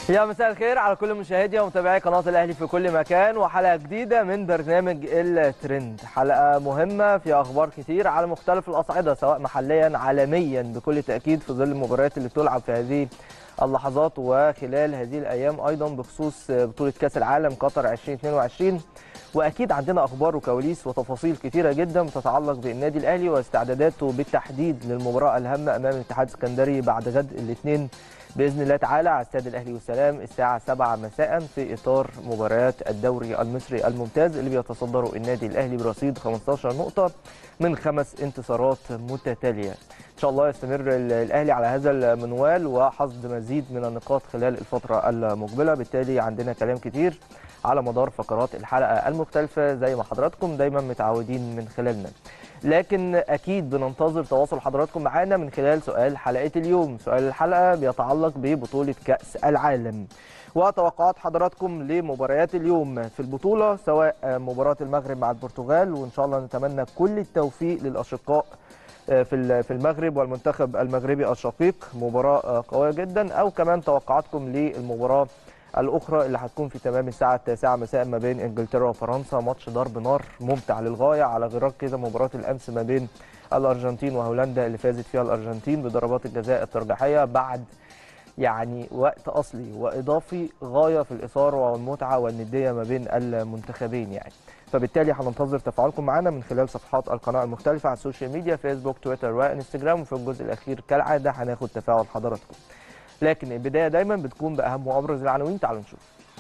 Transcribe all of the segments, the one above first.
يا مساء الخير على كل مشاهدي ومتابعي قناة الأهلي في كل مكان وحلقة جديدة من برنامج الترند حلقة مهمة في أخبار كتير على مختلف الأصعدة سواء محليا عالميا بكل تأكيد في ظل المباريات اللي بتلعب في هذه اللحظات وخلال هذه الأيام أيضا بخصوص بطولة كأس العالم قطر 2022 واكيد عندنا اخبار وكواليس وتفاصيل كثيره جدا بتتعلق بالنادي الاهلي واستعداداته بالتحديد للمباراه الهامه امام الاتحاد السكندري بعد غد الاثنين باذن الله تعالى على استاد الاهلي والسلام الساعه 7 مساء في اطار مباريات الدوري المصري الممتاز اللي بيتصدره النادي الاهلي برصيد 15 نقطه من خمس انتصارات متتاليه ان شاء الله يستمر الاهلي على هذا المنوال وحصد مزيد من النقاط خلال الفتره المقبله بالتالي عندنا كلام كتير على مدار فقرات الحلقه المختلفه زي ما حضراتكم دايما متعودين من خلالنا لكن اكيد بننتظر تواصل حضراتكم معانا من خلال سؤال حلقه اليوم سؤال الحلقه بيتعلق ببطوله كاس العالم وتوقعات حضراتكم لمباريات اليوم في البطوله سواء مباراه المغرب مع البرتغال وان شاء الله نتمنى كل التوفيق للاشقاء في في المغرب والمنتخب المغربي الشقيق مباراه قويه جدا او كمان توقعاتكم للمباراه الاخرى اللي هتكون في تمام الساعه 9 مساء ما بين انجلترا وفرنسا ماتش ضرب نار ممتع للغايه على غرار كده مباراه الامس ما بين الارجنتين وهولندا اللي فازت فيها الارجنتين بضربات الجزاء الترجيحيه بعد يعني وقت اصلي واضافي غايه في الاثاره والمتعه والنديه ما بين المنتخبين يعني فبالتالي هننتظر تفاعلكم معنا من خلال صفحات القناه المختلفه على السوشيال ميديا فيسبوك تويتر وانستجرام وفي الجزء الاخير كالعاده هناخد تفاعل حضراتكم لكن البدايه دايما بتكون باهم وابرز العناوين تعالوا نشوف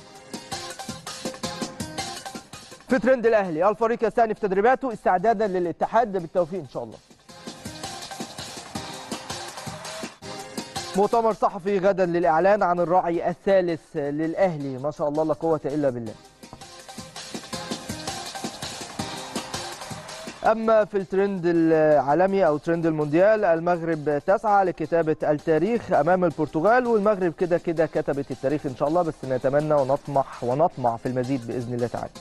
في ترند الاهلي الفريق يستأنف تدريباته استعدادا للاتحاد بالتوفيق ان شاء الله مؤتمر صحفي غدا للاعلان عن الراعي الثالث للاهلي ما شاء الله لا قوه الا بالله أما في الترند العالمي أو ترند المونديال المغرب تسعى لكتابة التاريخ أمام البرتغال والمغرب كده كده كتبت التاريخ إن شاء الله بس نتمنى ونطمح ونطمع في المزيد بإذن الله تعالى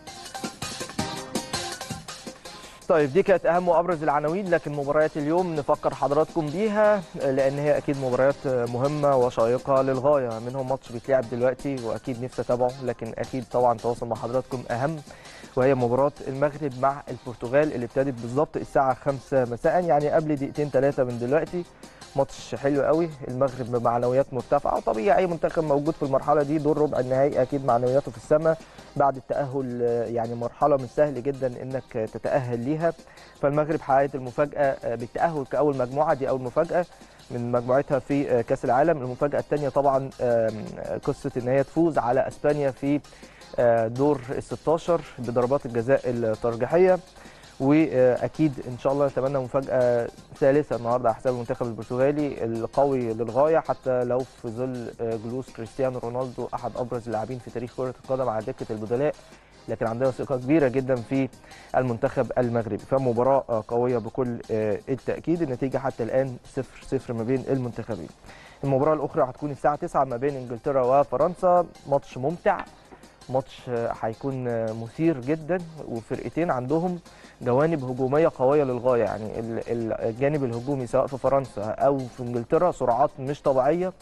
طيب دي كانت اهم وابرز العناوين لكن مباريات اليوم نفكر حضراتكم بيها لان هي اكيد مباريات مهمه وشيقه للغايه منهم ماتش بيتلعب دلوقتي واكيد نفسي اتابعه لكن اكيد طبعا تواصل مع حضراتكم اهم وهي مباراه المغرب مع البرتغال اللي ابتدت بالظبط الساعه 5 مساء يعني قبل دقيقتين ثلاثه من دلوقتي ماتش حلو قوي المغرب بمعنويات مرتفعه وطبيعي اي منتخب موجود في المرحله دي دور ربع النهائي اكيد معنوياته في السماء بعد التاهل يعني مرحله مش سهل جدا انك تتاهل ليها فالمغرب حققت المفاجاه بالتاهل كاول مجموعه دي اول مفاجاه من مجموعتها في كاس العالم المفاجاه الثانيه طبعا قصه ان هي تفوز على اسبانيا في دور ال 16 بضربات الجزاء الترجيحيه واكيد ان شاء الله نتمنى مفاجاه ثالثه النهارده على حساب المنتخب البرتغالي القوي للغايه حتى لو في ظل جلوس كريستيانو رونالدو احد ابرز اللاعبين في تاريخ كره القدم على دكه البدلاء لكن عندنا ثقه كبيره جدا في المنتخب المغربي فمباراه قويه بكل التاكيد النتيجه حتى الان 0 0 ما بين المنتخبين المباراه الاخرى هتكون الساعه 9 ما بين انجلترا وفرنسا ماتش ممتع ماتش هيكون مثير جدا وفرقتين عندهم جوانب هجوميه قويه للغايه يعني الجانب الهجومي سواء في فرنسا او في انجلترا سرعات مش طبيعيه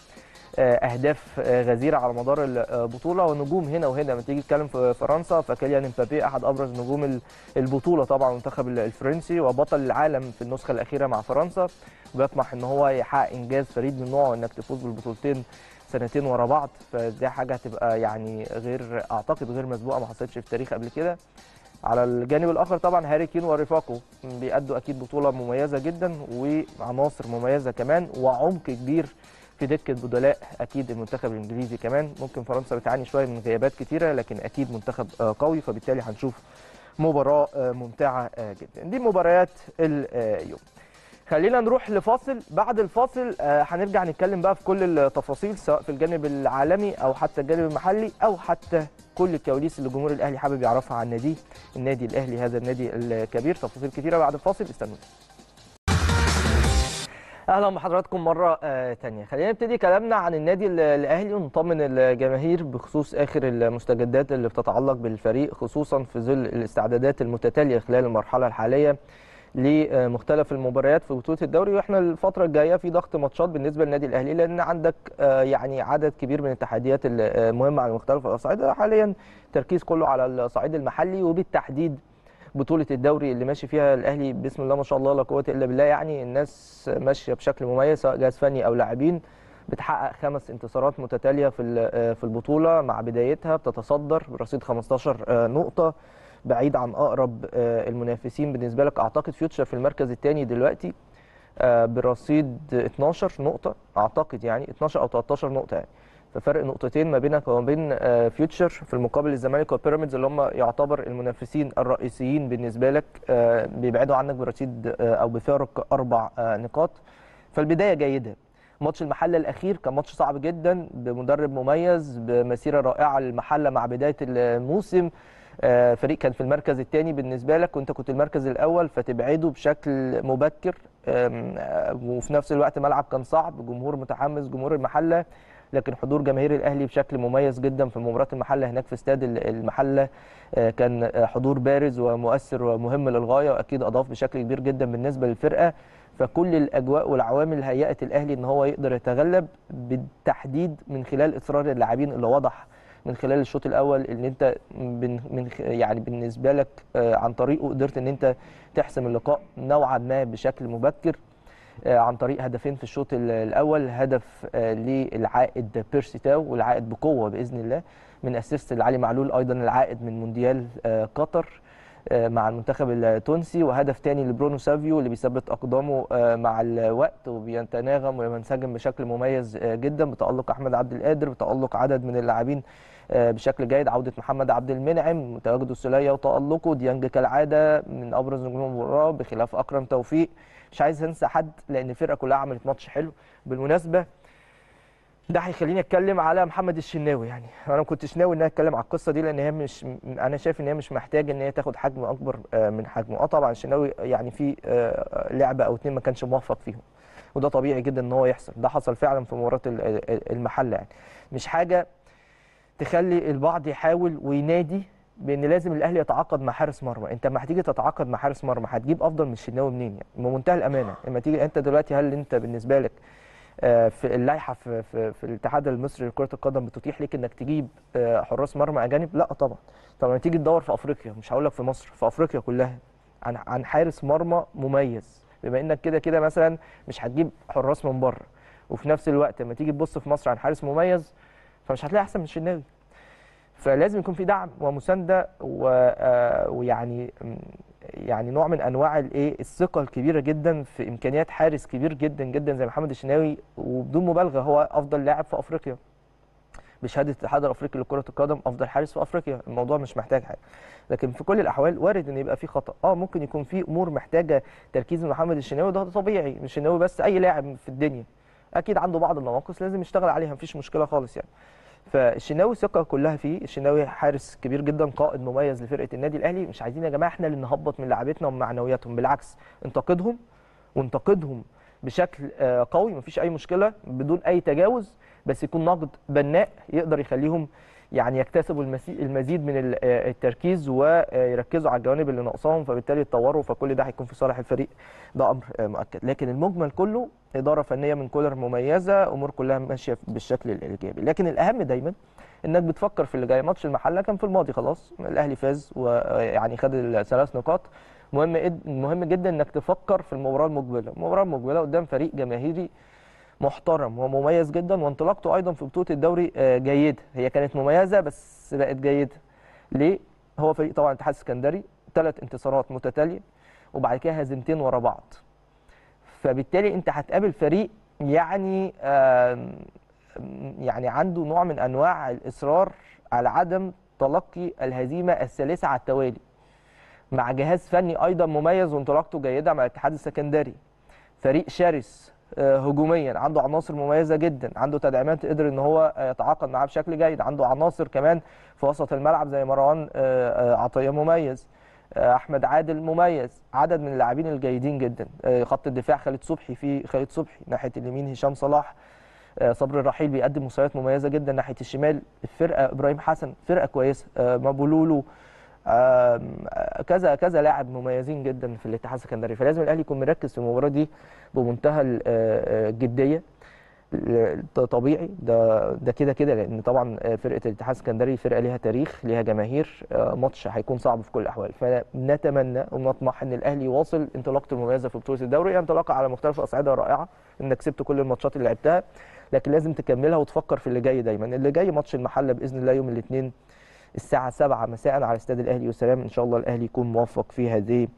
اهداف غزيره على مدار البطوله ونجوم هنا وهنا لما تيجي تتكلم في فرنسا فكيليان امبابي احد ابرز نجوم البطوله طبعا المنتخب الفرنسي وبطل العالم في النسخه الاخيره مع فرنسا بيطمح ان هو يحقق انجاز فريد من نوعه انك تفوز بالبطولتين سنتين ورا بعض فدي حاجه هتبقى يعني غير اعتقد غير مسبوقه ما حصلتش في التاريخ قبل كده على الجانب الاخر طبعا هاري كين ورفاقه بيأدوا اكيد بطوله مميزه جدا وعناصر مميزه كمان وعمق كبير في دكه بدلاء اكيد المنتخب الانجليزي كمان ممكن فرنسا بتعاني شويه من غيابات كتيره لكن اكيد منتخب قوي فبالتالي هنشوف مباراه ممتعه جدا دي مباريات اليوم خلينا نروح لفاصل بعد الفاصل هنرجع نتكلم بقى في كل التفاصيل سواء في الجانب العالمي او حتى الجانب المحلي او حتى كل الكواليس اللي الجمهور الاهلي حابب يعرفها عن ناديه النادي الاهلي هذا النادي الكبير تفاصيل كثيره بعد الفاصل استنوا اهلا بحضراتكم مره آه تانية خلينا نبتدي كلامنا عن النادي الاهلي ونطمن الجماهير بخصوص اخر المستجدات اللي بتتعلق بالفريق خصوصا في ظل الاستعدادات المتتاليه خلال المرحله الحاليه لمختلف المباريات في بطوله الدوري واحنا الفتره الجايه في ضغط ماتشات بالنسبه للنادي الاهلي لان عندك آه، يعني عدد كبير من التحديات المهمه على مختلف الاصعده حاليا التركيز كله على الصعيد المحلي وبالتحديد بطوله الدوري اللي ماشي فيها الاهلي بسم الله ما شاء الله لا قوه الا بالله يعني الناس ماشيه بشكل مميز سواء جهاز فني او لاعبين بتحقق خمس انتصارات متتاليه في ال- في البطوله مع بدايتها بتتصدر برصيد 15 نقطه بعيد عن اقرب آه، المنافسين بالنسبه لك اعتقد فيوتشر في المركز الثاني دلوقتي آه، برصيد 12 نقطه اعتقد يعني 12 او 13 نقطه يعني ففرق نقطتين ما بينك وما بين آه، فيوتشر في المقابل الزمالك وبيراميدز اللي هم يعتبر المنافسين الرئيسيين بالنسبه لك آه، بيبعدوا عنك برصيد آه، او بفارق اربع آه، نقاط فالبدايه جيده ماتش المحله الاخير كان ماتش صعب جدا بمدرب مميز بمسيره رائعه للمحله مع بدايه الموسم آه، فريق كان في المركز الثاني بالنسبه لك وانت كنت المركز الاول فتبعده بشكل مبكر آم، آه، وفي نفس الوقت ملعب كان صعب جمهور متحمس جمهور المحله لكن حضور جماهير الاهلي بشكل مميز جدا في مباراه المحله هناك في استاد ال- المحله آه، كان آه، حضور بارز ومؤثر ومهم للغايه واكيد اضاف بشكل كبير جدا بالنسبه للفرقه فكل الاجواء والعوامل هيأت الاهلي ان هو يقدر يتغلب بالتحديد من خلال اصرار اللاعبين اللي وضح من خلال الشوط الاول ان انت من من خ- يعني بالنسبه لك آه، عن طريقه قدرت ان انت تحسم اللقاء نوعا ما بشكل مبكر آه، عن طريق هدفين في الشوط ال- الاول هدف آه، للعائد بيرسي تاو والعائد بقوه باذن الله من اسيست لعلي معلول ايضا العائد من مونديال آه، قطر آه، مع المنتخب التونسي وهدف تاني لبرونو سافيو اللي بيثبت اقدامه آه، مع الوقت وبيتناغم وينسجم بشكل مميز آه، جدا بتالق احمد عبد القادر بتالق عدد من اللاعبين آه، بشكل جيد عوده محمد عبد المنعم تواجده السوليه وتالقه ديانج كالعاده من ابرز نجوم المباراه بخلاف اكرم توفيق مش عايز انسى حد لان الفرقه كلها عملت ماتش حلو بالمناسبه ده هيخليني اتكلم على محمد الشناوي يعني انا ما كنتش ناوي ان انا اتكلم على القصه دي لان هي مش انا شايف ان هي مش محتاجه ان هي تاخد حجم اكبر آه، من حجمه اه طبعا الشناوي يعني في آه، لعبه او اتنين ما كانش موفق فيهم وده طبيعي جدا ان هو يحصل ده حصل فعلا في مباراه ال- ال- المحله يعني مش حاجه تخلي البعض يحاول وينادي بان لازم الاهلي يتعاقد مع حارس مرمى انت لما هتيجي تتعاقد مع حارس مرمى هتجيب افضل من الشناوي منين يعني بمنتهى الامانه لما تيجي انت دلوقتي هل انت بالنسبه لك آه، في اللائحه في, في, في الاتحاد المصري لكره القدم بتتيح لك انك تجيب آه، حراس مرمى اجانب لا طبعا طب لما تيجي تدور في افريقيا مش هقول لك في مصر في افريقيا كلها عن عن حارس مرمى مميز بما انك كده كده مثلا مش هتجيب حراس من بره وفي نفس الوقت لما تيجي تبص في مصر عن حارس مميز فمش هتلاقي احسن من الشناوي فلازم يكون في دعم ومسانده و... آه، ويعني م، يعني نوع من انواع الايه الثقه الكبيره جدا في امكانيات حارس كبير جدا جدا زي محمد الشناوي وبدون مبالغه هو افضل لاعب في افريقيا بشهاده الاتحاد الافريقي لكره القدم افضل حارس في افريقيا الموضوع مش محتاج حاجه لكن في كل الاحوال وارد ان يبقى في خطا اه ممكن يكون في امور محتاجه تركيز من محمد الشناوي ده طبيعي مش الشناوي بس اي لاعب في الدنيا اكيد عنده بعض النواقص لازم يشتغل عليها مفيش مشكله خالص يعني فالشناوي ثقه كلها فيه الشناوي حارس كبير جدا قائد مميز لفرقه النادي الاهلي مش عايزين يا جماعه احنا اللي نهبط من لعيبتنا ومن معنوياتهم بالعكس انتقدهم وانتقدهم بشكل آه، قوي مفيش اي مشكله بدون اي تجاوز بس يكون نقد بناء يقدر يخليهم يعني يكتسبوا المسي- المزيد من ال- آه، التركيز ويركزوا على الجوانب اللي ناقصاهم فبالتالي يتطوروا فكل ده هيكون في صالح الفريق ده امر آه، مؤكد لكن المجمل كله اداره فنيه من كولر مميزه امور كلها ماشيه بالشكل الايجابي لكن الاهم دايما انك بتفكر في اللي جاي ماتش المحله كان في الماضي خلاص الاهلي فاز ويعني خد الثلاث نقاط مهم إد- مهم جدا انك تفكر في المباراه المقبله المباراه المقبله قدام فريق جماهيري محترم ومميز جدا وانطلاقته ايضا في بطوله الدوري آه، جيده هي كانت مميزه بس بقت جيده ليه هو فريق طبعا الاتحاد السكندري ثلاث انتصارات متتاليه وبعد كده هزيمتين ورا بعض فبالتالي انت هتقابل فريق يعني آم، يعني عنده نوع من انواع الاصرار على عدم تلقي الهزيمه الثالثه على التوالي مع جهاز فني ايضا مميز وانطلاقته جيده مع الاتحاد السكندري فريق شرس آه، هجوميا عنده عناصر مميزه جدا عنده تدعيمات قدر ان هو آه، يتعاقد معاه بشكل جيد عنده عناصر كمان في وسط الملعب زي مروان آه، آه، عطيه مميز آه، احمد عادل مميز عدد من اللاعبين الجيدين جدا آه، خط الدفاع خالد صبحي في خالد صبحي ناحيه اليمين هشام صلاح آه، صبري الرحيل بيقدم مستويات مميزه جدا ناحيه الشمال الفرقه ابراهيم حسن فرقه كويسه آه، مابولولو آم، كذا كذا لاعب مميزين جدا في الاتحاد السكندري فلازم الاهلي يكون مركز في المباراه دي بمنتهى ال- آه، آه، الجديه ط- طبيعي ده ده كده كده لان طبعا فرقه الاتحاد السكندري فرقه ليها تاريخ ليها جماهير آه، ماتش هيكون صعب في كل الاحوال فنتمنى ونطمح ان الاهلي يواصل انطلاقته المميزه في بطوله الدوري هي انطلاقه على مختلف الاصعده رائعه انك كسبت كل الماتشات اللي لعبتها لكن لازم تكملها وتفكر في اللي جاي دايما اللي جاي ماتش المحله باذن الله يوم الاثنين الساعه 7 مساء على استاد الاهلي والسلام ان شاء الله الاهلي يكون موفق في هذه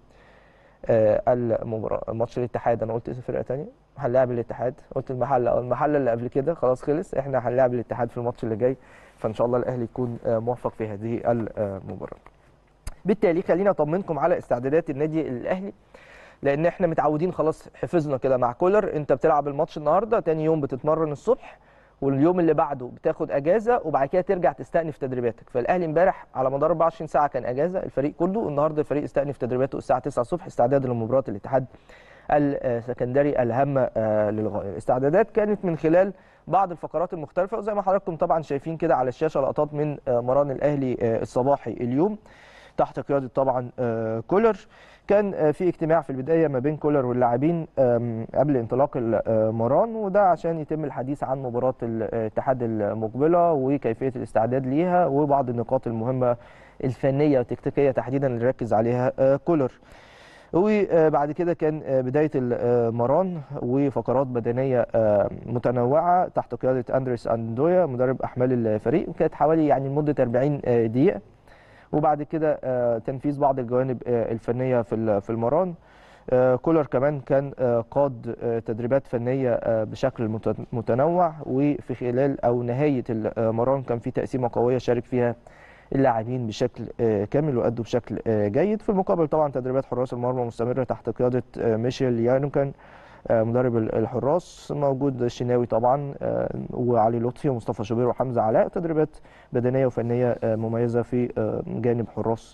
آه، المباراه ماتش الاتحاد انا قلت اسم فرقه ثانيه هنلاعب الاتحاد قلت المحله او المحله اللي قبل كده خلاص خلص احنا هنلاعب الاتحاد في الماتش اللي جاي فان شاء الله الاهلي يكون آه، موفق في هذه المباراه بالتالي خلينا اطمنكم على استعدادات النادي الاهلي لان احنا متعودين خلاص حفظنا كده مع كولر انت بتلعب الماتش النهارده تاني يوم بتتمرن الصبح واليوم اللي بعده بتاخد اجازه وبعد كده ترجع تستأنف تدريباتك فالاهلي امبارح على مدار 24 ساعه كان اجازه الفريق كله النهارده الفريق استأنف تدريباته الساعه 9 الصبح استعدادا لمباراه الاتحاد السكندري الهامه آه، للغايه الاستعدادات كانت من خلال بعض الفقرات المختلفه وزي ما حضراتكم طبعا شايفين كده على الشاشه لقطات من آه، مران الاهلي آه، الصباحي اليوم تحت قياده طبعا آه، كولر كان آه، في اجتماع في البدايه ما بين كولر واللاعبين آم، قبل انطلاق المران وده عشان يتم الحديث عن مباراه الاتحاد المقبله وكيفيه الاستعداد ليها وبعض النقاط المهمه الفنيه والتكتيكيه تحديدا اللي ركز عليها آه، كولر وبعد كده كان آه، بدايه المران وفقرات بدنيه آه، متنوعه تحت قياده اندريس اندويا مدرب احمال الفريق وكانت حوالي يعني لمده 40 آه، دقيقه وبعد كده آه، تنفيذ بعض الجوانب آه، الفنيه في ال- في المران آه، كولر كمان كان آه، قاد آه، تدريبات فنيه آه، بشكل مت- متنوع وفي خلال او نهايه المران كان في تقسيمه قويه شارك فيها اللاعبين بشكل آه، كامل وادوا بشكل آه، جيد في المقابل طبعا تدريبات حراس المرمى مستمره تحت قياده آه، ميشيل يانوكان آه، مدرب ال- الحراس موجود الشناوي طبعا آه، وعلي لطفي ومصطفى شوبير وحمزه علاء تدريبات بدنيه وفنيه آه، مميزه في آه، جانب حراس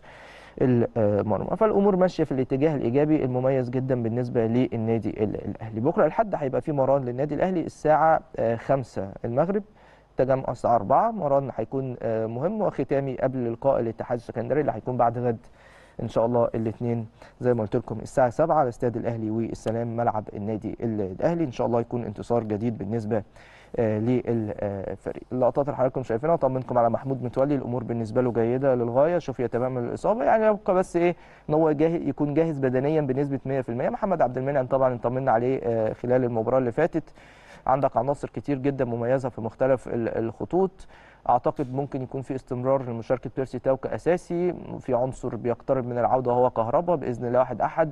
المرمى فالامور ماشيه في الاتجاه الايجابي المميز جدا بالنسبه للنادي ال- الاهلي بكره الحد هيبقى في مران للنادي الاهلي الساعه 5 المغرب تجمع الساعه 4 مران هيكون آه، مهم وختامي قبل لقاء الاتحاد السكندري اللي هيكون بعد غد ان شاء الله الاثنين زي ما قلت لكم الساعه 7 على استاد الاهلي والسلام ملعب النادي الاهلي ان شاء الله يكون انتصار جديد بالنسبه آه، للفريق اللقطات اللي حضراتكم شايفينها اطمنكم على محمود متولي الامور بالنسبه له جيده للغايه شفي تمام الاصابه يعني يبقى بس ايه ان هو جاهز يكون جاهز بدنيا بنسبه 100% محمد عبد المنعم طبعا اطمنا عليه آه، خلال المباراه اللي فاتت عندك عناصر كتير جدا مميزه في مختلف ال- الخطوط اعتقد ممكن يكون في استمرار لمشاركه بيرسي تاو كاساسي في عنصر بيقترب من العوده وهو كهربا باذن الله واحد احد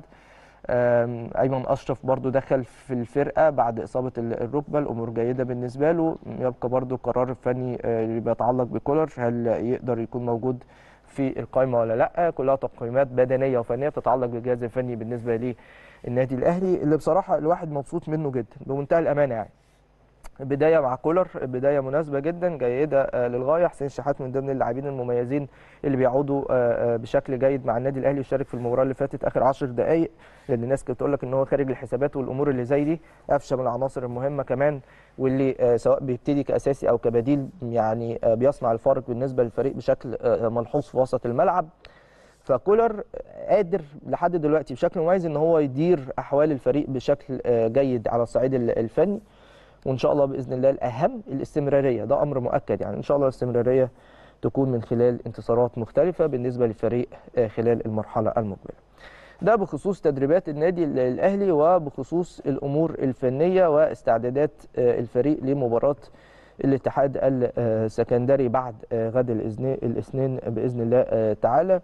آم، ايمن اشرف برضو دخل في الفرقه بعد اصابه ال- الركبه الامور جيده بالنسبه له يبقى برضو القرار الفني آه، اللي بيتعلق بكولر هل يقدر يكون موجود في القائمه ولا لا كلها تقييمات بدنيه وفنيه بتتعلق بالجهاز الفني بالنسبه للنادي الاهلي اللي بصراحه الواحد مبسوط منه جدا بمنتهى الامانه يعني بدايه مع كولر بدايه مناسبه جدا جيده آه، للغايه حسين شحات من ضمن اللاعبين المميزين اللي بيعودوا آه، آه، بشكل جيد مع النادي الاهلي وشارك في المباراه اللي فاتت اخر 10 دقائق لان الناس كانت بتقول لك ان هو خارج الحسابات والامور اللي زي دي قفشه من العناصر المهمه كمان واللي آه، سواء بيبتدي كاساسي او كبديل يعني آه، بيصنع الفارق بالنسبه للفريق بشكل آه، ملحوظ في وسط الملعب فكولر قادر لحد دلوقتي بشكل مميز ان هو يدير احوال الفريق بشكل آه، جيد على الصعيد ال- الفني وان شاء الله باذن الله الاهم الاستمراريه ده امر مؤكد يعني ان شاء الله الاستمراريه تكون من خلال انتصارات مختلفه بالنسبه للفريق آه، خلال المرحله المقبله. ده بخصوص تدريبات النادي ال- الاهلي وبخصوص الامور الفنيه واستعدادات آه، الفريق لمباراه الاتحاد السكندري بعد آه، غد الإذن- الاثنين باذن الله آه، تعالى.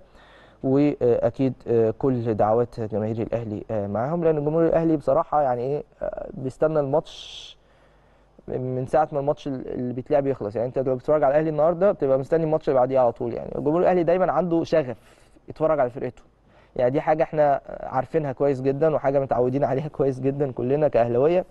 واكيد آه، كل دعوات جماهير الاهلي آه، معاهم لان جمهور الاهلي بصراحه يعني ايه آه، بيستنى الماتش من ساعه ما الماتش اللي بيتلعب يخلص يعني انت لو بتتفرج على الاهلي النهارده بتبقى مستني الماتش اللي بعديه على طول يعني جمهور الاهلي دايما عنده شغف يتفرج على فرقته يعني دي حاجه احنا عارفينها كويس جدا وحاجه متعودين عليها كويس جدا كلنا كاهلاويه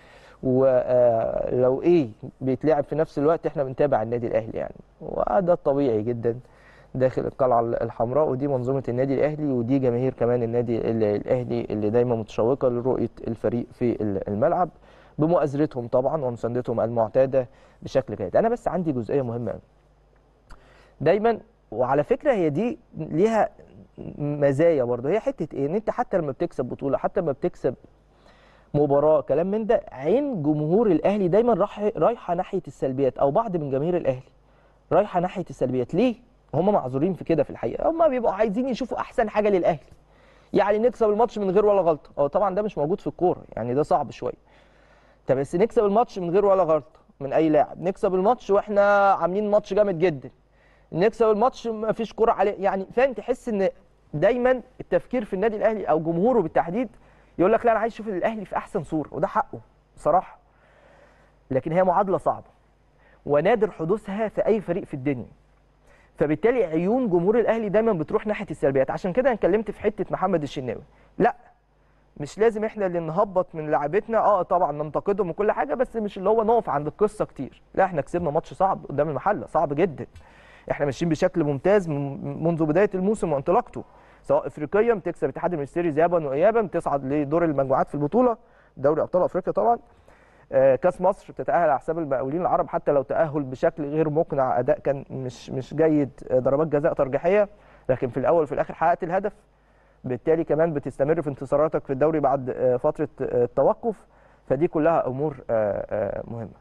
ولو ايه بيتلعب في نفس الوقت احنا بنتابع النادي الاهلي يعني وده الطبيعي جدا داخل القلعه الحمراء ودي منظومه النادي الاهلي ودي جماهير كمان النادي ال- الاهلي اللي دايما متشوقه لرؤيه الفريق في ال- الملعب بمؤازرتهم طبعا ومساندتهم المعتاده بشكل جيد انا بس عندي جزئيه مهمه قوي دايما وعلى فكره هي دي ليها مزايا برضه هي حته ايه ان انت حتى لما بتكسب بطوله حتى لما بتكسب مباراه كلام من ده عين جمهور الاهلي دايما راح رايحه ناحيه السلبيات او بعض من جماهير الاهلي رايحه ناحيه السلبيات ليه هم معذورين في كده في الحقيقه هم بيبقوا عايزين يشوفوا احسن حاجه للاهلي يعني نكسب الماتش من غير ولا غلطه اه طبعا ده مش موجود في الكوره يعني ده صعب شويه طب بس نكسب الماتش من غير ولا غلطه من اي لاعب نكسب الماتش واحنا عاملين ماتش جامد جدا نكسب الماتش ما فيش كوره عليه يعني فاهم تحس ان دايما التفكير في النادي الاهلي او جمهوره بالتحديد يقول لك لا انا عايز اشوف الاهلي في احسن صوره وده حقه بصراحه لكن هي معادله صعبه ونادر حدوثها في اي فريق في الدنيا فبالتالي عيون جمهور الاهلي دايما بتروح ناحيه السلبيات عشان كده انا اتكلمت في حته محمد الشناوي لا مش لازم احنا اللي نهبط من لعيبتنا اه طبعا ننتقدهم وكل حاجه بس مش اللي هو نقف عند القصه كتير لا احنا كسبنا ماتش صعب قدام المحله صعب جدا احنا ماشيين بشكل ممتاز من- منذ بدايه الموسم وانطلاقته سواء افريقيا بتكسب اتحاد المنستيري ذهابا وايابا بتصعد لدور المجموعات في البطوله دوري ابطال افريقيا طبعا آه، كاس مصر بتتاهل على حساب المقاولين العرب حتى لو تاهل بشكل غير مقنع اداء كان مش مش جيد آه، ضربات جزاء ترجيحيه لكن في الاول وفي الاخر حققت الهدف بالتالي كمان بتستمر في انتصاراتك في الدوري بعد آه، فتره آه، التوقف فدي كلها امور آه، آه، مهمه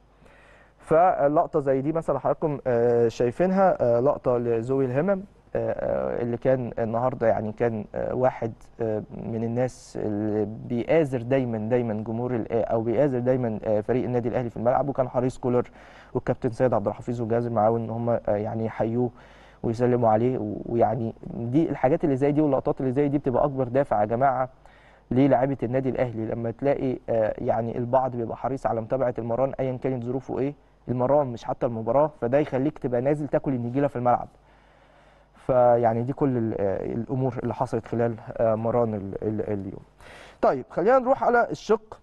فلقطه زي دي مثلا حضراتكم آه، شايفينها آه، لقطه لزوي الهمم آه، آه، اللي كان النهارده يعني كان آه، واحد آه، من الناس اللي بيآزر دايما دايما جمهور ال- او بيآزر دايما آه، فريق النادي الاهلي في الملعب وكان حريص كولر والكابتن سيد عبد الحفيظ والجهاز المعاون ان هم آه، يعني يحيوه ويسلموا عليه و- ويعني دي الحاجات اللي زي دي واللقطات اللي زي دي بتبقى اكبر دافع يا جماعه للاعيبه النادي الاهلي لما تلاقي آه، يعني البعض بيبقى حريص على متابعه المران ايا كانت ظروفه ايه المران مش حتى المباراه فده يخليك تبقى نازل تاكل النجيله في الملعب فيعني دي كل ال- آه، الامور اللي حصلت خلال آه، مران ال- ال- اليوم طيب خلينا نروح على الشق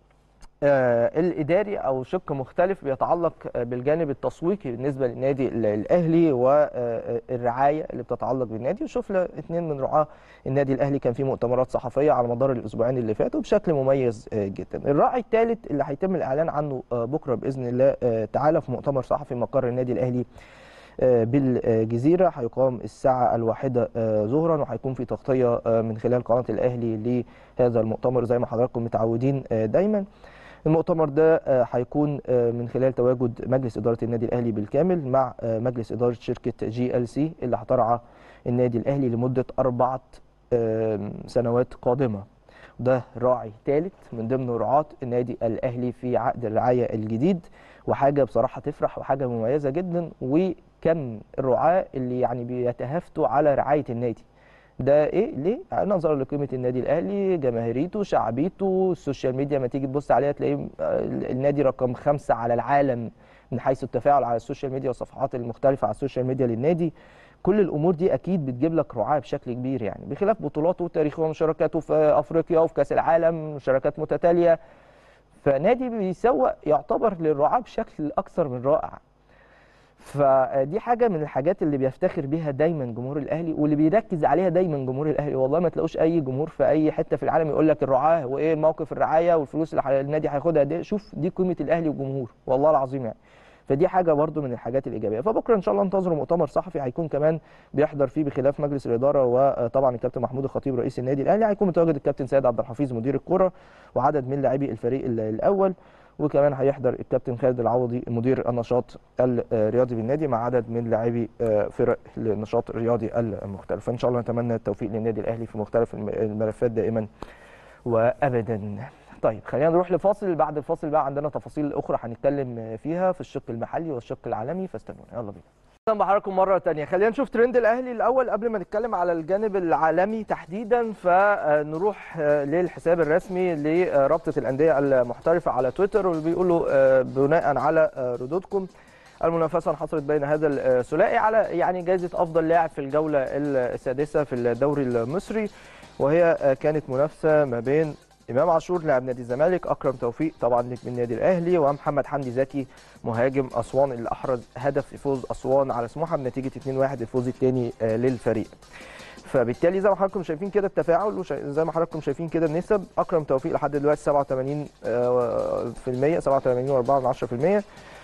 آه، الاداري او شق مختلف بيتعلق آه، بالجانب التسويقي بالنسبه للنادي ال- الاهلي والرعايه اللي بتتعلق بالنادي وشفنا اثنين من رعاه النادي الاهلي كان في مؤتمرات صحفيه على مدار الاسبوعين اللي فاتوا بشكل مميز آه، جدا الراعي الثالث اللي هيتم الاعلان عنه آه، بكره باذن الله آه، تعالى في مؤتمر صحفي مقر النادي الاهلي آه، بالجزيرة هيقام الساعة الواحدة آه، ظهرا وهيكون في تغطية آه، من خلال قناة الأهلي لهذا المؤتمر زي ما حضراتكم متعودين آه، دايما المؤتمر ده آه، هيكون آه، من خلال تواجد مجلس إدارة النادي الأهلي بالكامل مع آه، مجلس إدارة شركة جي ال سي اللي هترعى النادي الأهلي لمدة أربعة آه، سنوات قادمة ده راعي ثالث من ضمن رعاة النادي الأهلي في عقد الرعاية الجديد وحاجة بصراحة تفرح وحاجة مميزة جدا وكم الرعاة اللي يعني بيتهافتوا على رعاية النادي ده ايه ليه نظرا لقيمه النادي الاهلي جماهيريته شعبيته السوشيال ميديا ما تيجي تبص عليها تلاقيه آه، النادي رقم خمسة على العالم من حيث التفاعل على السوشيال ميديا والصفحات المختلفه على السوشيال ميديا للنادي كل الامور دي اكيد بتجيب لك رعاه بشكل كبير يعني بخلاف بطولاته وتاريخه ومشاركاته في افريقيا وفي كاس العالم مشاركات متتاليه فنادي بيسوق يعتبر للرعاه بشكل اكثر من رائع فدي حاجه من الحاجات اللي بيفتخر بيها دايما جمهور الاهلي واللي بيركز عليها دايما جمهور الاهلي والله ما تلاقوش اي جمهور في اي حته في العالم يقول لك الرعاه وايه موقف الرعايه والفلوس اللي ح- النادي هياخدها دي شوف دي قيمه الاهلي وجمهوره والله العظيم يعني فدي حاجه برضو من الحاجات الايجابيه فبكره ان شاء الله انتظروا مؤتمر صحفي هيكون كمان بيحضر فيه بخلاف مجلس الاداره وطبعا الكابتن محمود الخطيب رئيس النادي الاهلي هيكون متواجد الكابتن سيد عبد الحفيظ مدير الكره وعدد من لاعبي الفريق ال- الاول وكمان هيحضر الكابتن خالد العوضي مدير النشاط الرياضي بالنادي مع عدد من لاعبي آه، فرق النشاط الرياضي المختلف فان شاء الله نتمنى التوفيق للنادي الاهلي في مختلف الم- الملفات دائما وابدا طيب خلينا نروح لفاصل بعد الفاصل بقى عندنا تفاصيل اخرى هنتكلم فيها في الشق المحلي والشق العالمي فاستنونا يلا بينا اهلا بحضراتكم مره تانية خلينا نشوف ترند الاهلي الاول قبل ما نتكلم على الجانب العالمي تحديدا فنروح آه، للحساب الرسمي لرابطه الانديه المحترفه على تويتر واللي بيقولوا آه، بناء على آه، ردودكم المنافسه حصلت بين هذا الثنائي على يعني جائزه افضل لاعب في الجوله السادسه في الدوري المصري وهي آه، كانت منافسه ما بين امام عاشور لاعب نادي الزمالك اكرم توفيق طبعا نجم النادي الاهلي ومحمد حمدي زكي مهاجم اسوان اللي احرز هدف في فوز اسوان على سموحه بنتيجه 2-1 الفوز الثاني للفريق فبالتالي زي ما حضراتكم شايفين كده التفاعل وزي ما حضراتكم شايفين كده النسب اكرم توفيق لحد دلوقتي 87 آه، في المية 87 و4 من 10%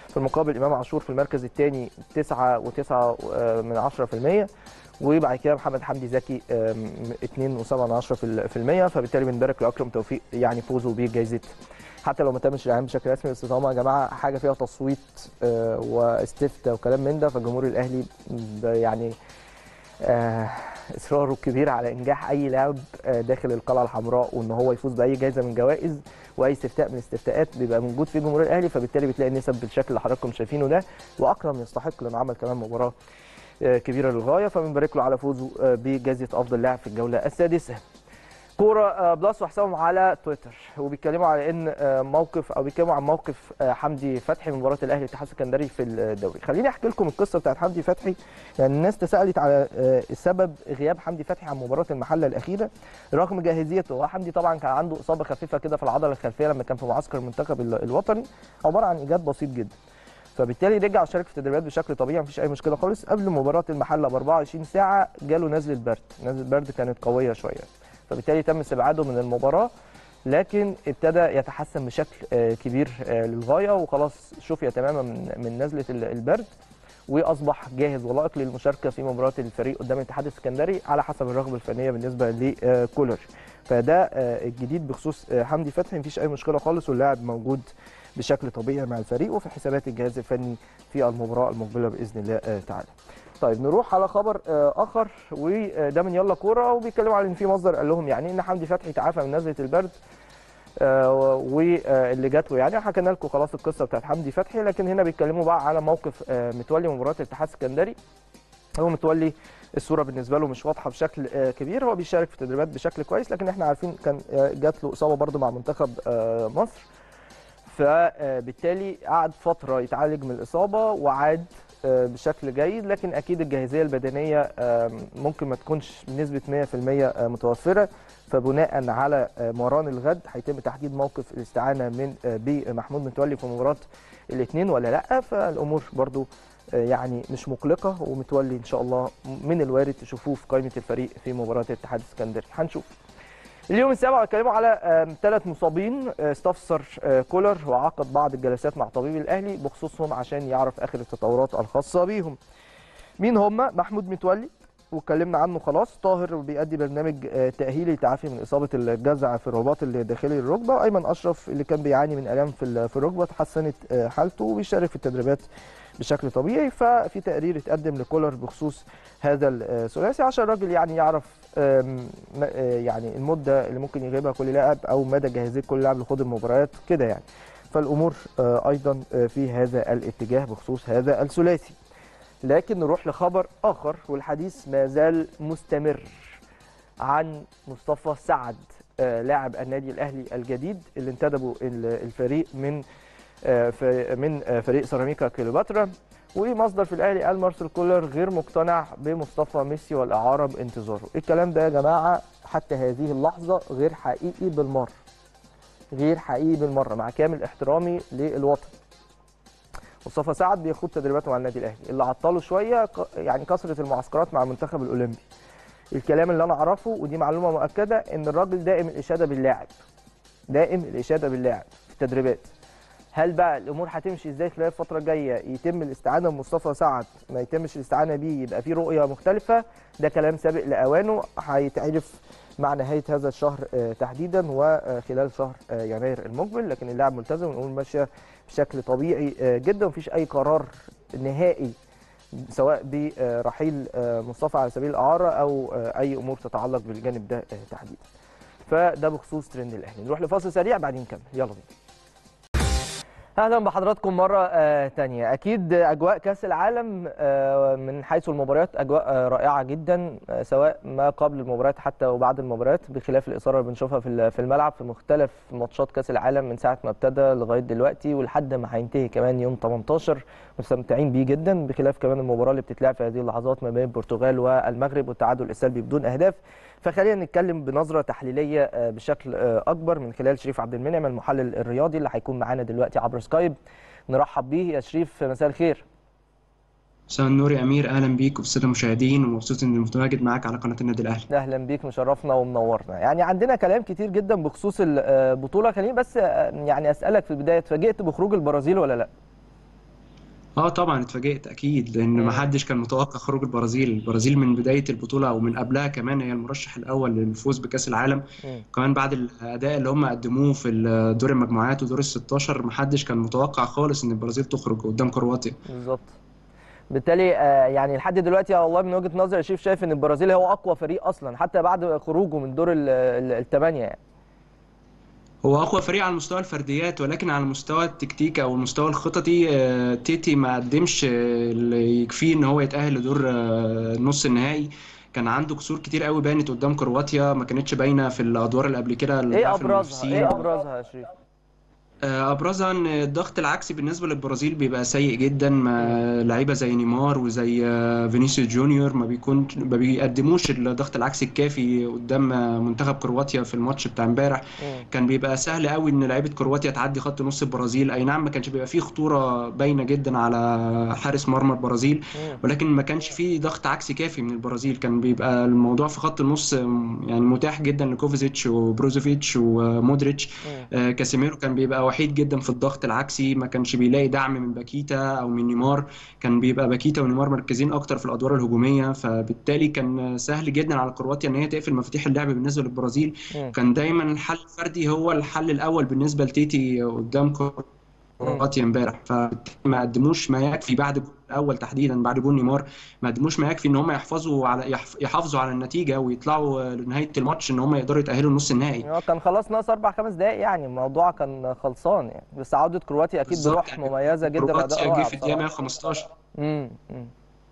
في المقابل امام عاشور في المركز الثاني 9 و9 من 10% وبعد كده محمد حمدي زكي 2 و7 من 10% فبالتالي بنبارك لاكرم توفيق يعني فوزه بجائزه حتى لو ما تمش الاعلان بشكل رسمي بس طالما يا جماعه حاجه فيها تصويت آه، واستفتاء وكلام من ده فالجمهور الاهلي ب- يعني آه، اصراره الكبير على انجاح اي لاعب آه، داخل القلعه الحمراء وان هو يفوز باي جائزه من جوائز واي استفتاء من الاستفتاءات بيبقى موجود فيه جمهور الاهلي فبالتالي بتلاقي النسب بالشكل اللي حضراتكم شايفينه ده واكرم يستحق لانه عمل كمان مباراه آه، كبيره للغايه فبنبارك له على فوزه آه، بجائزه افضل لاعب في الجوله السادسه كوره آه، بلس وحسابهم على تويتر وبيتكلموا على ان آه، موقف او بيتكلموا عن موقف آه، حمدي فتحي من مباراه الاهلي الاتحاد السكندري في الدوري خليني احكي لكم القصه بتاعت حمدي فتحي يعني الناس تسالت على آه، سبب غياب حمدي فتحي عن مباراه المحله الاخيره رغم جاهزيته هو حمدي طبعا كان عنده اصابه خفيفه كده في العضله الخلفيه لما كان في معسكر المنتخب ال- الوطني عباره عن ايجاد بسيط جدا فبالتالي رجع وشارك في التدريبات بشكل طبيعي مفيش اي مشكله خالص قبل مباراه المحله ب 24 ساعه جاله نزله برد نزله برد كانت قويه شويه فبالتالي تم استبعاده من المباراه لكن ابتدى يتحسن بشكل آه، كبير آه، للغايه وخلاص شفي تماما من من نزله ال- البرد واصبح جاهز ولائق للمشاركه في مباراه الفريق قدام الاتحاد السكندري على حسب الرغبه الفنيه بالنسبه لكولر فده آه، الجديد بخصوص آه، حمدي فتحي مفيش اي مشكله خالص واللاعب موجود بشكل طبيعي مع الفريق وفي حسابات الجهاز الفني في المباراه المقبله باذن الله آه، تعالى طيب نروح على خبر آه، اخر وده من يلا كوره وبيتكلموا على ان في مصدر قال لهم يعني ان حمدي فتحي تعافى من نزله البرد آه، واللي جات له يعني حكينا لكم خلاص القصه بتاعت حمدي فتحي لكن هنا بيتكلموا بقى على موقف آه، متولي مباراه الاتحاد السكندري هو متولي الصوره بالنسبه له مش واضحه بشكل آه، كبير هو بيشارك في التدريبات بشكل كويس لكن احنا عارفين كان آه، جات له اصابه برده مع منتخب آه، مصر فبالتالي قعد فتره يتعالج من الاصابه وعاد آه، بشكل جيد لكن اكيد الجاهزيه البدنيه آه، ممكن ما تكونش بنسبه 100% آه، متوفره فبناء على آه، مران الغد هيتم تحديد موقف الاستعانه من آه، بمحمود متولي في مباراه الاثنين ولا لا فالامور برضو آه، يعني مش مقلقه ومتولي ان شاء الله من الوارد تشوفوه في قائمه الفريق في مباراه الاتحاد السكندري هنشوف اليوم السابع اتكلموا على ثلاث مصابين آه، استفسر آه، كولر وعقد بعض الجلسات مع طبيب الاهلي بخصوصهم عشان يعرف اخر التطورات الخاصه بيهم مين هم محمود متولي واتكلمنا عنه خلاص طاهر بيأدي برنامج آه، تأهيلي تعافي من إصابة الجزع في الرباط الداخلي للركبة وأيمن أشرف اللي كان بيعاني من آلام في ال- في الركبة تحسنت آه، حالته وبيشارك في التدريبات بشكل طبيعي ففي تقرير اتقدم لكولر بخصوص هذا الثلاثي عشان الراجل يعني يعرف آم، م- آه، يعني المدة اللي ممكن يغيبها كل لاعب أو مدى جاهزية كل لاعب لخوض المباريات كده يعني فالأمور آه، أيضا آه، في هذا الاتجاه بخصوص هذا الثلاثي لكن نروح لخبر آخر والحديث ما زال مستمر عن مصطفى سعد آه، لاعب النادي الأهلي الجديد اللي انتدبوا ال- الفريق من آه، ف- من آه، فريق سيراميكا كليوباترا ومصدر في الاهلي قال مارسيل كولر غير مقتنع بمصطفى ميسي والاعاره بانتظاره الكلام ده يا جماعه حتى هذه اللحظه غير حقيقي بالمره غير حقيقي بالمره مع كامل احترامي للوطن مصطفى سعد بيخوض تدريباته مع النادي الاهلي اللي عطله شويه ك- يعني كثره المعسكرات مع المنتخب الاولمبي الكلام اللي انا اعرفه ودي معلومه مؤكده ان الراجل دائم الاشاده باللاعب دائم الاشاده باللاعب في التدريبات هل بقى الامور هتمشي ازاي خلال الفتره الجايه يتم الاستعانه بمصطفى سعد ما يتمش الاستعانه بيه يبقى في رؤيه مختلفه ده كلام سابق لاوانه هيتعرف مع نهايه هذا الشهر آه، تحديدا وخلال شهر آه، يناير المقبل لكن اللاعب ملتزم والامور ماشيه بشكل طبيعي آه، جدا ومفيش اي قرار نهائي سواء برحيل آه، مصطفى على سبيل الاعاره او آه، اي امور تتعلق بالجانب ده آه، تحديدا فده بخصوص ترند الاهلي نروح لفاصل سريع بعدين نكمل يلا بينا اهلا بحضراتكم مره آه تانية اكيد اجواء كاس العالم آه من حيث المباريات اجواء آه رائعه جدا آه سواء ما قبل المباريات حتى وبعد المباريات بخلاف الاثاره اللي بنشوفها في ال- في الملعب في مختلف ماتشات كاس العالم من ساعه ما ابتدى لغايه دلوقتي ولحد ما هينتهي كمان يوم 18 مستمتعين بيه جدا بخلاف كمان المباراه اللي بتتلعب في هذه اللحظات ما بين البرتغال والمغرب والتعادل السلبي بدون اهداف فخلينا نتكلم بنظره تحليليه آه، بشكل آه، اكبر من خلال شريف عبد المنعم المحلل الرياضي اللي هيكون معانا دلوقتي عبر سكايب نرحب بيه يا شريف مساء الخير مساء النور يا أمير أهلا بيك وبالسادة المشاهدين ومبسوط إني متواجد معاك على قناة النادي الأهلي اهلا بيك مشرفنا ومنورنا يعني عندنا كلام كتير جدا بخصوص البطوله خليني بس آه، يعني اسالك في البدايه اتفاجئت بخروج البرازيل ولا لا اه طبعا اتفاجئت اكيد لان مم. ما حدش كان متوقع خروج البرازيل البرازيل من بدايه البطوله او من قبلها كمان هي المرشح الاول للفوز بكاس العالم مم. كمان بعد الاداء اللي هم قدموه في دور المجموعات ودور ال 16 ما حدش كان متوقع خالص ان البرازيل تخرج قدام كرواتيا بالظبط بالتالي آه، يعني لحد دلوقتي والله من وجهة نظري يا شريف شايف ان البرازيل هو اقوى فريق اصلا حتى بعد خروجه من دور ال- ال- الثمانيه يعني هو اقوى فريق على مستوى الفرديات ولكن على مستوى التكتيك او المستوى الخططي آه، تيتي ما قدمش آه، اللي يكفيه ان هو يتأهل لدور آه، نص النهائي كان عنده كسور كتير قوي بانت قدام كرواتيا ما كانتش باينه في الادوار اللي قبل كده اللي ايه ضعف ابرزها المنافسين ايه ابرزها يا شريف آه، ابرزها ان الضغط العكسي بالنسبه للبرازيل بيبقى سيء جدا ما لعيبه زي نيمار وزي آه، فينيسيوس جونيور ما بيكون ما بيقدموش الضغط العكسي الكافي قدام آه، منتخب كرواتيا في الماتش بتاع امبارح مم. كان بيبقى سهل قوي ان لعيبه كرواتيا تعدي خط نص البرازيل اي نعم ما كانش بيبقى فيه خطوره باينه جدا على حارس مرمى البرازيل مم. ولكن ما كانش فيه ضغط عكسي كافي من البرازيل كان بيبقى الموضوع في خط النص آم، يعني متاح جدا لكوفازيتش وبروزوفيتش ومودريتش مم. آه، كاسيميرو كان بيبقى وحيد جدا في الضغط العكسي ما كانش بيلاقي دعم من باكيتا او من نيمار كان بيبقى باكيتا ونيمار مركزين اكتر في الادوار الهجوميه فبالتالي كان سهل جدا على كرواتيا ان هي تقفل مفاتيح اللعب بالنسبه للبرازيل مم. كان دايما الحل الفردي هو الحل الاول بالنسبه لتيتي قدام كرواتيا امبارح فما قدموش ما يكفي بعد الجول الاول تحديدا بعد جول نيمار ما قدموش ما يكفي ان هم يحفظوا على يحف- يحافظوا على النتيجه ويطلعوا لنهايه الماتش ان هم يقدروا يتاهلوا نص النهائي هو كان خلاص ناقص اربع خمس دقائق يعني الموضوع كان خلصان يعني بس عوده كرواتيا اكيد بالظبط بروح يعني مميزه جدا اداء كرواتيا رائع جه في الدقيقه بصراحه 115 امم أمم.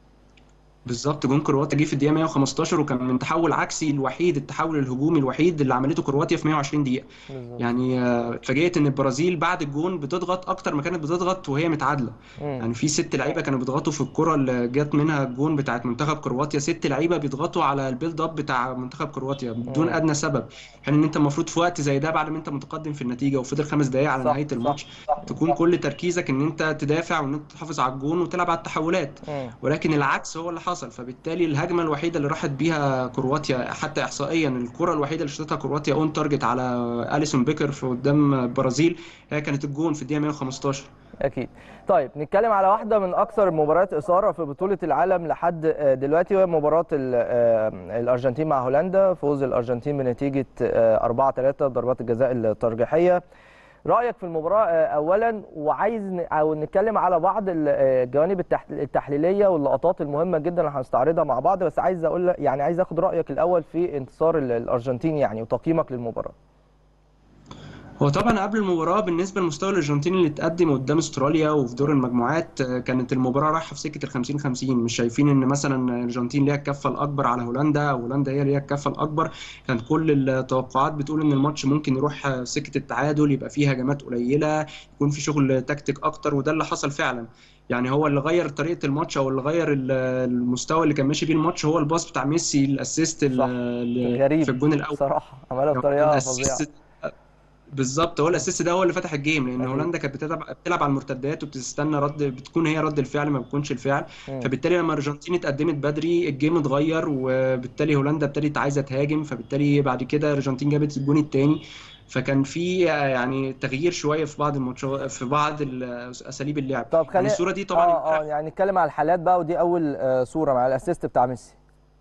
بالظبط جون كرواتيا جه في الدقيقه 115 وكان من تحول عكسي الوحيد التحول الهجومي الوحيد اللي عملته كرواتيا في 120 دقيقه بالظبط يعني آه، اتفاجئت ان البرازيل بعد الجون بتضغط اكتر ما كانت بتضغط وهي متعادله مم. يعني في ست لعيبه كانوا بيضغطوا في الكره اللي جت منها الجون بتاعت منتخب كرواتيا ست لعيبه بيضغطوا على البيلد اب بتاع منتخب كرواتيا بدون مم. ادنى سبب يعني ان انت المفروض في وقت زي ده بعد ما انت متقدم في النتيجه وفضل خمس دقائق على صح نهايه صح الماتش صح تكون صح كل تركيزك ان انت تدافع وان انت تحافظ على الجون وتلعب على التحولات مم. ولكن العكس هو اللي حصل فبالتالي الهجمه الوحيده اللي راحت بيها كرواتيا حتى احصائيا الكره الوحيده اللي شاطتها كرواتيا اون تارجت على اليسون بيكر في قدام البرازيل هي كانت الجون في الدقيقه 115 اكيد طيب نتكلم على واحده من اكثر المباريات اثاره في بطوله العالم لحد آه، دلوقتي وهي مباراه ال- آه، الارجنتين مع هولندا فوز الارجنتين بنتيجه 4 3 ضربات الجزاء الترجيحيه رايك في المباراه آه، اولا وعايز ن- او نتكلم على بعض ال- آه، الجوانب التح- التحليليه واللقطات المهمه جدا اللي هنستعرضها مع بعض بس عايز اقول لك- يعني عايز اخد رايك الاول في انتصار ال- الارجنتين يعني وتقييمك للمباراه هو طبعا قبل المباراة بالنسبة لمستوى الأرجنتين اللي اتقدم قدام استراليا وفي دور المجموعات آه، كانت المباراة رايحة في سكة ال 50 50 مش شايفين إن مثلا الأرجنتين ليها الكفة الأكبر على هولندا أو هولندا هي ليها الكفة الأكبر كانت كل التوقعات بتقول إن الماتش ممكن يروح آه، سكة التعادل يبقى فيه هجمات قليلة يكون في شغل تكتيك أكتر وده اللي حصل فعلا يعني هو اللي غير طريقة الماتش أو اللي غير ال- المستوى اللي كان ماشي بيه الماتش هو الباص بتاع ميسي الأسيست صح ال- غريب في الجون الأول بصراحه عملها بطريقه فظيعه الاسيست بالظبط هو الاسيست ده هو اللي فتح الجيم لان أكيد. هولندا كانت بتلعب بتلعب على المرتدات وبتستنى رد بتكون هي رد الفعل ما بتكونش الفعل مم. فبالتالي لما الارجنتين اتقدمت بدري الجيم اتغير وبالتالي هولندا ابتدت عايزه تهاجم فبالتالي بعد كده الارجنتين جابت الجون الثاني فكان في يعني تغيير شويه في بعض الماتشات في بعض ال- اساليب اللعب طب يعني خلينا الصوره دي طبعا اه اه يعني نتكلم على الحالات بقى ودي اول آه، صوره مع الاسيست بتاع ميسي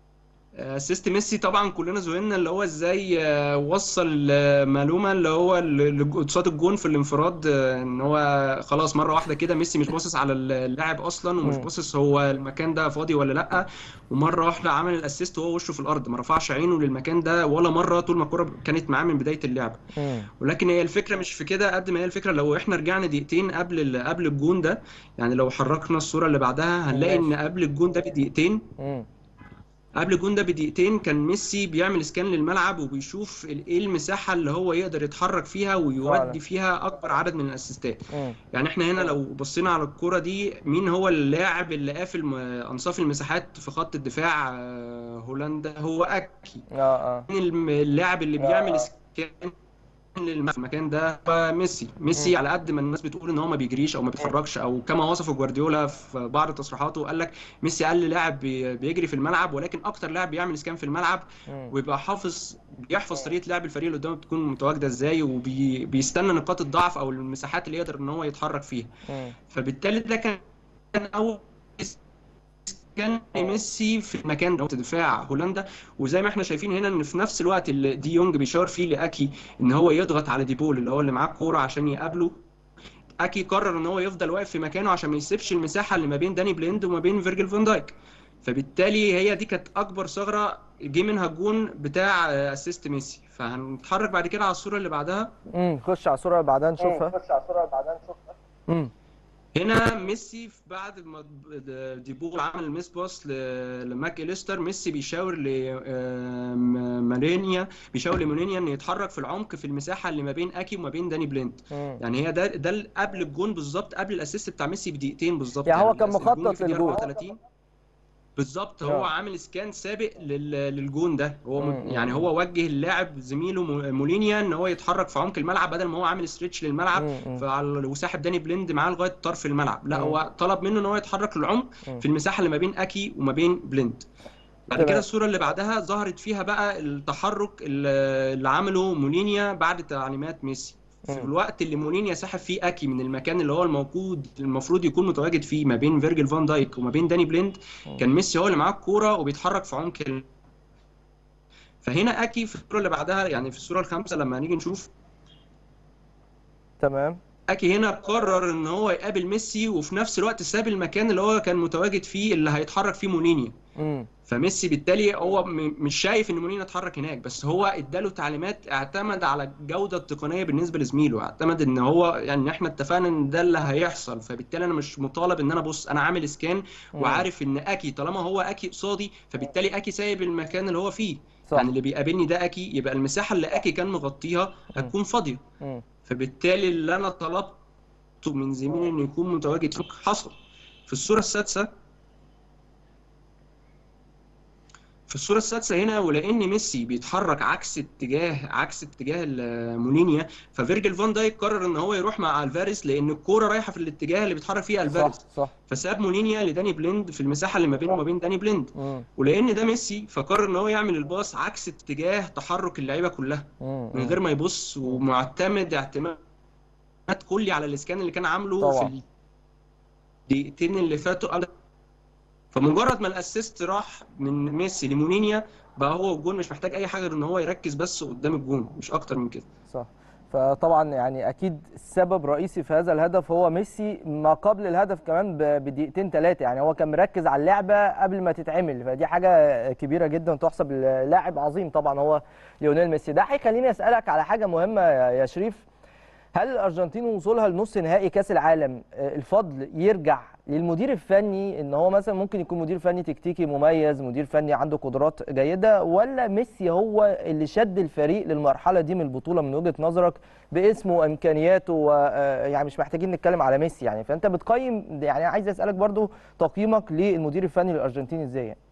اسيست ميسي طبعا كلنا ذهلنا اللي هو ازاي آه، وصل آه، معلومه اللي هو ال- ال- قصاد الجون في الانفراد آه، ان هو خلاص مره واحده كده ميسي مش باصص على اللاعب اصلا ومش مم. باصص هو المكان ده فاضي ولا لا ومره واحده عمل الاسيست وهو وشه في الارض ما رفعش عينه للمكان ده ولا مره طول ما الكره كانت معاه من بدايه اللعب مم. ولكن هي الفكره مش في كده قد ما هي الفكره لو احنا رجعنا دقيقتين قبل ال- قبل الجون ده يعني لو حركنا الصوره اللي بعدها هنلاقي ان ماشي. قبل الجون ده بدقيقتين مم. قبل الجون ده بدقيقتين كان ميسي بيعمل سكان للملعب وبيشوف ال- ايه المساحه اللي هو يقدر يتحرك فيها فعلا. ويودي فيها اكبر عدد من الاسيستات مم. يعني احنا هنا لو بصينا على الكرة دي مين هو اللاعب اللي قافل م- انصاف المساحات في خط الدفاع آه، هولندا هو اكي اه اه مين الم- اللاعب اللي آه. بيعمل سكان للم- في المكان ده هو ميسي ميسي مم. على قد ما الناس بتقول ان هو ما بيجريش او ما بيتحركش او كما وصفه جوارديولا في بعض تصريحاته قال لك ميسي اقل لاعب بي- بيجري في الملعب ولكن اكتر لاعب بيعمل سكان في الملعب مم. ويبقى حافظ بيحفظ طريقه لعب الفريق اللي قدامه بتكون متواجده ازاي وبيستنى نقاط الضعف او المساحات اللي يقدر ان هو يتحرك فيها مم. فبالتالي ده كان اول كان ميسي في المكان ده دفاع هولندا وزي ما احنا شايفين هنا ان في نفس الوقت اللي دي يونج بيشاور فيه لاكي ان هو يضغط على ديبول اللي هو اللي معاه الكوره عشان يقابله اكي قرر ان هو يفضل واقف في مكانه عشان ما يسيبش المساحه اللي ما بين داني بليند وما بين فيرجيل فان دايك فبالتالي هي دي كانت اكبر ثغره جه منها الجون بتاع اسيست ميسي فهنتحرك بعد كده على الصوره اللي بعدها امم خش على الصوره اللي بعدها نشوفها خش على الصوره اللي بعدها نشوفها امم هنا ميسي بعد ما ديبول عمل الميس باس لماك اليستر ميسي بيشاور لمارينيا بيشاور لمونينيا ان يتحرك في العمق في المساحه اللي ما بين اكي وما بين داني بليند مم. يعني هي ده ده قبل الجون بالظبط قبل الاسيست بتاع ميسي بدقيقتين بالظبط يعني هو كان الجون مخطط في الدقيقة للجون. 34 بالظبط هو آه. عامل سكان سابق لل- للجون ده هو م- مم. يعني هو وجه اللاعب زميله مو- مولينيا ان هو يتحرك في عمق الملعب بدل ما هو عامل ستريتش للملعب مم. فعلى- وساحب داني بليند معاه لغايه طرف الملعب لا مم. هو طلب منه ان هو يتحرك للعمق مم. في المساحه اللي ما بين اكي وما بين بليند بعد تمام. كده الصوره اللي بعدها ظهرت فيها بقى التحرك اللي اللي عمله مولينيا بعد تعليمات ميسي في مم. الوقت اللي مولينيا سحب فيه اكي من المكان اللي هو الموجود المفروض يكون متواجد فيه ما بين فيرجيل فان دايك وما بين داني بليند مم. كان ميسي هو اللي معاه الكوره وبيتحرك في عمق ال... فهنا اكي في الصوره اللي بعدها يعني في الصوره الخامسه لما هنيجي نشوف تمام اكي هنا قرر ان هو يقابل ميسي وفي نفس الوقت ساب المكان اللي هو كان متواجد فيه اللي هيتحرك فيه مولينيا امم فميسي بالتالي هو م- مش شايف ان مولينيا اتحرك هناك بس هو اداله تعليمات اعتمد على الجوده التقنيه بالنسبه لزميله اعتمد ان هو يعني احنا اتفقنا ان ده اللي هيحصل فبالتالي انا مش مطالب ان انا بص انا عامل سكان وعارف ان اكي طالما هو اكي قصادي فبالتالي اكي سايب المكان اللي هو فيه صح يعني اللي بيقابلني ده اكي يبقى المساحه اللي اكي كان مغطيها هتكون فاضيه مم. فبالتالي اللي انا طلبته من زميلي انه يكون متواجد فيه حصل في الصوره السادسه في الصوره السادسه هنا ولان ميسي بيتحرك عكس اتجاه عكس اتجاه ال- مولينيا ففيرجيل فان دايك قرر ان هو يروح مع الفاريز لان الكوره رايحه في الاتجاه اللي بيتحرك فيه صح الفاريز صح فساب مولينيا لداني بليند في المساحه اللي ما بينه وما بين داني بليند مم. ولان ده ميسي فقرر ان هو يعمل الباص عكس اتجاه تحرك اللعيبه كلها مم. من غير ما يبص ومعتمد اعتماد كلي على الاسكان اللي كان عامله طبعا. في الدقيقتين اللي فاتوا قبل فمجرد ما الاسيست راح من ميسي لمونينيا بقى هو الجون مش محتاج اي حاجه غير ان هو يركز بس قدام الجون مش اكتر من كده صح فطبعا يعني اكيد السبب رئيسي في هذا الهدف هو ميسي ما قبل الهدف كمان ب- بدقيقتين ثلاثه يعني هو كان مركز على اللعبه قبل ما تتعمل فدي حاجه كبيره جدا تحسب للاعب عظيم طبعا هو ليونيل ميسي ده هيخليني اسالك على حاجه مهمه يا يا شريف هل الارجنتين وصولها لنص نهائي كاس العالم آه، الفضل يرجع للمدير الفني ان هو مثلا ممكن يكون مدير فني تكتيكي مميز مدير فني عنده قدرات جيده ولا ميسي هو اللي شد الفريق للمرحله دي من البطوله من وجهه نظرك باسمه وامكانياته ويعني مش محتاجين نتكلم على ميسي يعني فانت بتقيم يعني عايز اسالك برضو تقييمك للمدير الفني للارجنتين ازاي يعني؟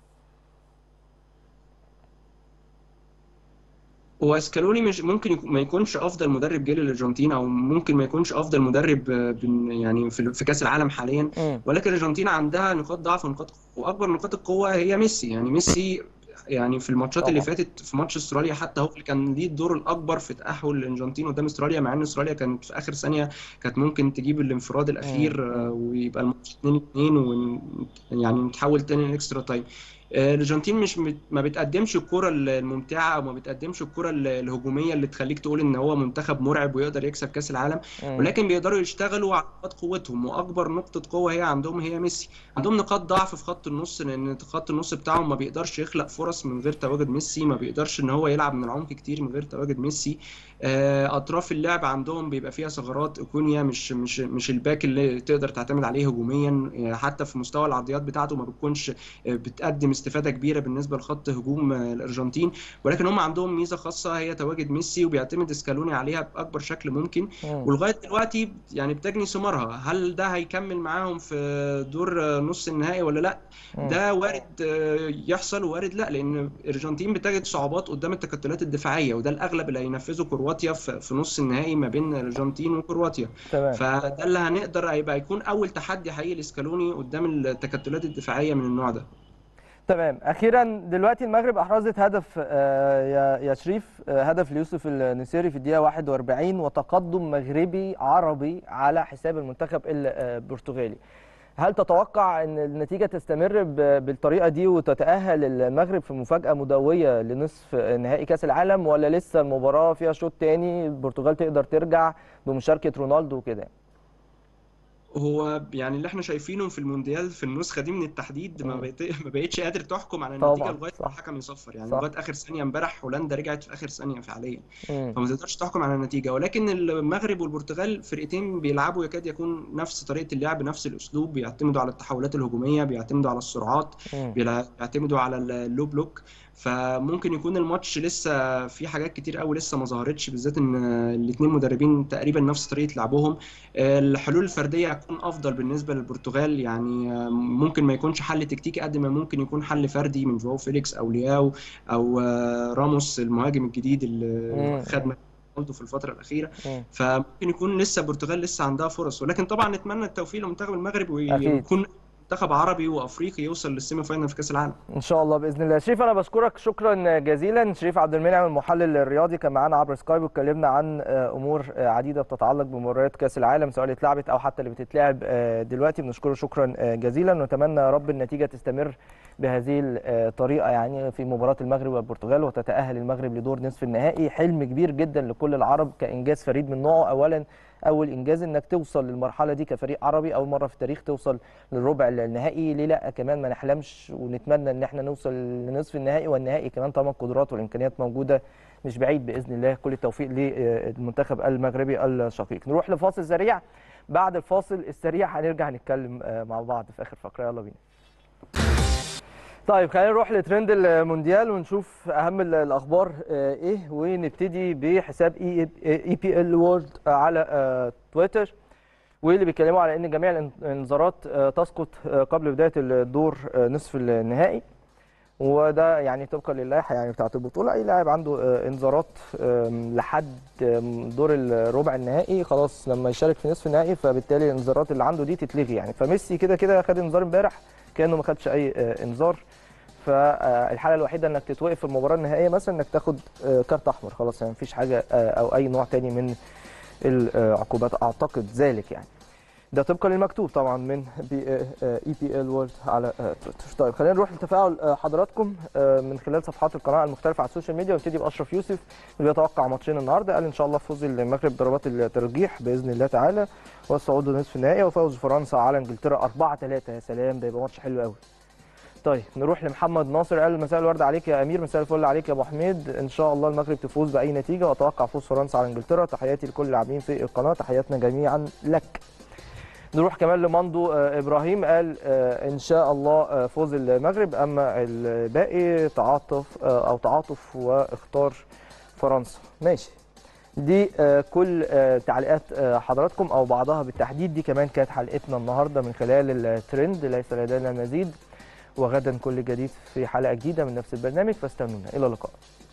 هو اسكالوني مش ممكن يكون ما يكونش افضل مدرب جه للارجنتين او ممكن ما يكونش افضل مدرب آه، بن- يعني في في كاس العالم حاليا مم. ولكن الارجنتين عندها نقاط ضعف ونقاط قوه واكبر نقاط القوه هي ميسي يعني ميسي يعني في الماتشات اللي طبعا. فاتت في ماتش استراليا حتى هو اللي كان ليه الدور الاكبر في تاهل الارجنتين قدام استراليا مع ان استراليا كانت في اخر ثانيه كانت ممكن تجيب الانفراد الاخير مم. آه، ويبقى الماتش 2 2 ون يعني نتحول تاني لاكسترا تايم آه، الارجنتين مش مت- ما بتقدمش الكره الممتعه او ما بتقدمش الكره الهجوميه اللي تخليك تقول ان هو منتخب مرعب ويقدر يكسب كاس العالم مم. ولكن بيقدروا يشتغلوا على نقاط قوتهم واكبر نقطه قوه هي عندهم هي ميسي عندهم نقاط ضعف في خط النص لان خط النص بتاعهم ما بيقدرش يخلق فرص من غير تواجد ميسي ما بيقدرش ان هو يلعب من العمق كتير من غير تواجد ميسي آه، اطراف اللعب عندهم بيبقى فيها ثغرات اكونيا مش مش مش الباك اللي تقدر تعتمد عليه هجوميا آه، حتى في مستوى العرضيات بتاعته ما بتكونش آه، بتقدم استفاده كبيره بالنسبه لخط هجوم آه، الارجنتين ولكن هم عندهم ميزه خاصه هي تواجد ميسي وبيعتمد اسكالوني عليها باكبر شكل ممكن مم. ولغايه دلوقتي يعني بتجني ثمارها هل ده هيكمل معاهم في دور آه، نص النهائي ولا لا مم. ده وارد آه، يحصل ووارد لا لان الارجنتين بتجد صعوبات قدام التكتلات الدفاعيه وده الاغلب اللي هينفذه كرواتيا في في نص النهائي ما بين الارجنتين وكرواتيا تمام فده اللي هنقدر هيبقى يكون اول تحدي حقيقي لاسكالوني قدام التكتلات الدفاعيه من النوع ده تمام اخيرا دلوقتي المغرب احرزت هدف آه، يا يا شريف آه، هدف ليوسف النسيري في الدقيقه 41 وتقدم مغربي عربي على حساب المنتخب البرتغالي هل تتوقع ان النتيجه تستمر ب- بالطريقه دي وتتاهل المغرب في مفاجاه مدويه لنصف نهائي كاس العالم ولا لسه المباراه فيها شوط تاني البرتغال تقدر ترجع بمشاركه رونالدو وكده هو يعني اللي احنا شايفينه في المونديال في النسخه دي من التحديد ما مم. بقيت ما بقتش قادر تحكم على النتيجه طبعا لغايه ما صح الحكم يصفر يعني صح لغايه اخر ثانيه امبارح هولندا رجعت في اخر ثانيه فعليا مم. فما تقدرش تحكم على النتيجه ولكن المغرب والبرتغال فرقتين بيلعبوا يكاد يكون نفس طريقه اللعب نفس الاسلوب بيعتمدوا على التحولات الهجوميه بيعتمدوا على السرعات مم. بيلع- بيعتمدوا على اللو بلوك فممكن يكون الماتش لسه في حاجات كتير قوي لسه ما ظهرتش بالذات ان الاثنين مدربين تقريبا نفس طريقه لعبهم الحلول الفرديه هتكون افضل بالنسبه للبرتغال يعني ممكن ما يكونش حل تكتيكي قد ما ممكن يكون حل فردي من جواو فيليكس او لياو او راموس المهاجم الجديد اللي مم. خد مكان رونالدو في الفتره الاخيره مم. فممكن يكون لسه البرتغال لسه عندها فرص ولكن طبعا نتمنى التوفيق لمنتخب المغرب اكيد ويكون منتخب عربي وافريقي يوصل للسيمي فاينل في كاس العالم ان شاء الله باذن الله شريف انا بشكرك شكرا جزيلا شريف عبد المنعم المحلل الرياضي كان معانا عبر سكايب واتكلمنا عن آه، امور آه، عديده بتتعلق بمباريات كاس العالم سواء اللي اتلعبت او حتى اللي بتتلعب آه، دلوقتي بنشكره شكرا آه، جزيلا ونتمنى يا رب النتيجه تستمر بهذه الطريقه يعني في مباراه المغرب والبرتغال وتتاهل المغرب لدور نصف النهائي حلم كبير جدا لكل العرب كانجاز فريد من نوعه اولا اول انجاز انك توصل للمرحله دي كفريق عربي اول مره في التاريخ توصل للربع النهائي ليه لا كمان ما نحلمش ونتمنى ان احنا نوصل لنصف النهائي والنهائي كمان طالما القدرات والامكانيات موجوده مش بعيد باذن الله كل التوفيق للمنتخب المغربي الشقيق نروح لفاصل سريع بعد الفاصل السريع هنرجع نتكلم آه، مع بعض في اخر فقره يلا بينا طيب خلينا نروح لترند المونديال ونشوف اهم ال- الاخبار آه، ايه ونبتدي بحساب اي اي بي ال وورلد على آه، تويتر واللي بيتكلموا على ان جميع الان- الانذارات آه، تسقط آه، قبل بدايه الدور آه، نصف النهائي وده يعني طبقا للائحه يعني بتاعه البطوله اي لاعب عنده آه، انذارات آم، لحد آم، دور الربع النهائي خلاص لما يشارك في نصف النهائي فبالتالي الانذارات اللي عنده دي تتلغي يعني فميسي كده كده خد انذار امبارح كانه ما خدش اي آه، انذار فالحاله الوحيده انك تتوقف في المباراه النهائيه مثلا انك تاخد آه، كارت احمر خلاص يعني مفيش حاجه آه، او اي نوع تاني من العقوبات اعتقد ذلك يعني ده طبقا للمكتوب طبعا من بي اي بي ال وورلد على آه، تويتر طيب خلينا نروح لتفاعل آه، حضراتكم آه، من خلال صفحات القناه المختلفه على السوشيال ميديا ونبتدي باشرف يوسف اللي بيتوقع ماتشين النهارده قال ان شاء الله فوز المغرب ضربات الترجيح باذن الله تعالى والصعود لنصف النهائي وفوز فرنسا على انجلترا 4 3 يا سلام ده يبقى ماتش حلو قوي طيب نروح لمحمد ناصر قال مساء الورد عليك يا امير مساء الفل عليك يا ابو حميد ان شاء الله المغرب تفوز باي نتيجه واتوقع فوز فرنسا على انجلترا تحياتي لكل اللاعبين في القناه تحياتنا جميعا لك نروح كمان لماندو آه، ابراهيم قال آه، ان شاء الله آه، فوز المغرب اما الباقي تعاطف آه، او تعاطف واختار فرنسا ماشي دي آه، كل آه، تعليقات آه، حضراتكم او بعضها بالتحديد دي كمان كانت حلقتنا النهارده من خلال الترند ليس لدينا مزيد وغدا كل جديد في حلقه جديده من نفس البرنامج فاستنونا الى اللقاء